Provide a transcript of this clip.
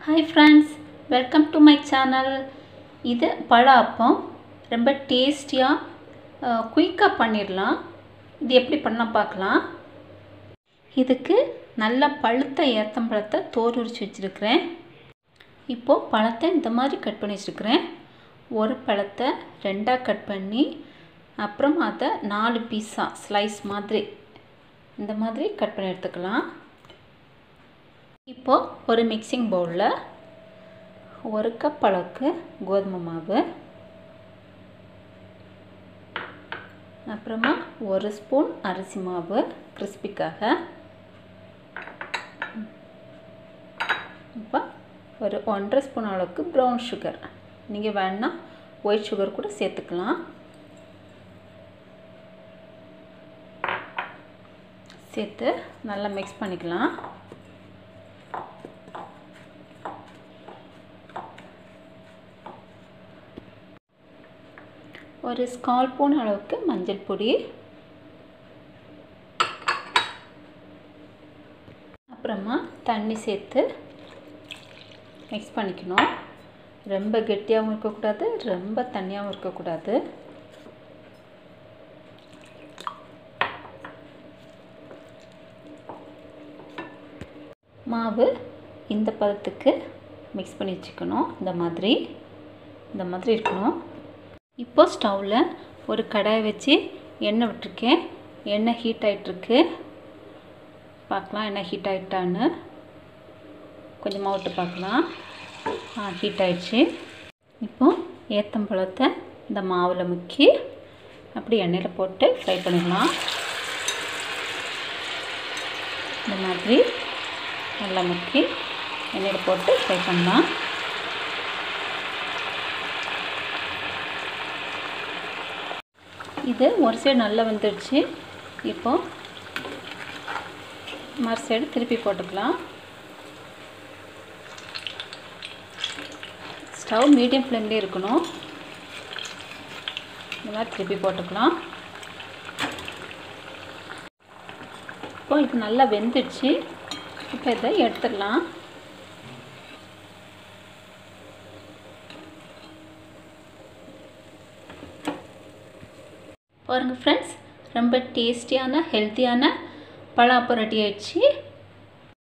hi friends welcome to my channel இது பழ அப்பம் ரொம்ப டேஸ்டியாக குயிக்காக பண்ணிடலாம் இது எப்படி பண்ணலாம் பார்க்கலாம் இதுக்கு நல்ல பழுத்த ஏத்தம்பழத்தை தோல் உரிச்சு வச்சுருக்கிறேன் இப்போது பழத்தை இந்த மாதிரி கட் பண்ணி வச்சுருக்கிறேன் ஒரு பழத்தை ரெண்டாக கட் பண்ணி அப்புறம் அதை நாலு பீஸாக ஸ்லைஸ் மாதிரி இந்த மாதிரி கட் பண்ணி எடுத்துக்கலாம் இப்போது ஒரு மிக்சிங் பவுலில் ஒரு கப் அளவுக்கு கோதுமை மாவு அப்புறமா ஒரு ஸ்பூன் அரிசி மாவு கிறிஸ்பிக்காக இப்போ ஒரு ஒன்றரை ஸ்பூன் அளவுக்கு ப்ரௌன் சுகர் நீங்கள் வேணால் ஒயிட் சுகர் கூட சேர்த்துக்கலாம் சேர்த்து நல்லா மிக்ஸ் பண்ணிக்கலாம் ஒரு ஸ்கால் ஸ்பூன் அளவுக்கு மஞ்சள் பொடி அப்புறமா தண்ணி சேர்த்து மிக்ஸ் பண்ணிக்கணும் ரொம்ப கெட்டியாகவும் இருக்கக்கூடாது ரொம்ப தண்ணியாகவும் இருக்கக்கூடாது மாவு இந்த பதத்துக்கு மிக்ஸ் பண்ணி வச்சுக்கணும் இந்த மாதிரி இந்த மாதிரி இருக்கணும் இப்போ ஸ்டவ்வில் ஒரு கடாயை வச்சு எண்ணெய் விட்டுருக்கேன் எண்ணெய் ஹீட் ஆகிட்டுருக்கு பார்க்கலாம் எண்ணெய் ஹீட் ஆகிட்டான்னு கொஞ்சமாக விட்டு பார்க்கலாம் ஆ ஹீட் ஆகிடுச்சு இப்போது ஏத்தம்பழத்தை இந்த மாவில் முக்கி அப்படி எண்ணெயில் போட்டு ஃப்ரை பண்ணிக்கலாம் இந்த மாதிரி நல்லா முக்கி எண்ணெயில் போட்டு ஃப்ரை பண்ணலாம் இது ஒரு சைடு நல்லா வந்துடுச்சு இப்போ மறு சைடு திருப்பி போட்டுக்கலாம் ஸ்டவ் மீடியம் ஃப்ளேம்லேயே இருக்கணும் இந்த மாதிரி திருப்பி போட்டுக்கலாம் இப்போ இது நல்லா வெந்துடுச்சு இப்போ இதை எடுத்துடலாம் பாருங்கள் ஃப்ரெண்ட்ஸ் ரொம்ப டேஸ்டியான ஹெல்த்தியான பழாப்பம் ரெடி ஆயிடுச்சு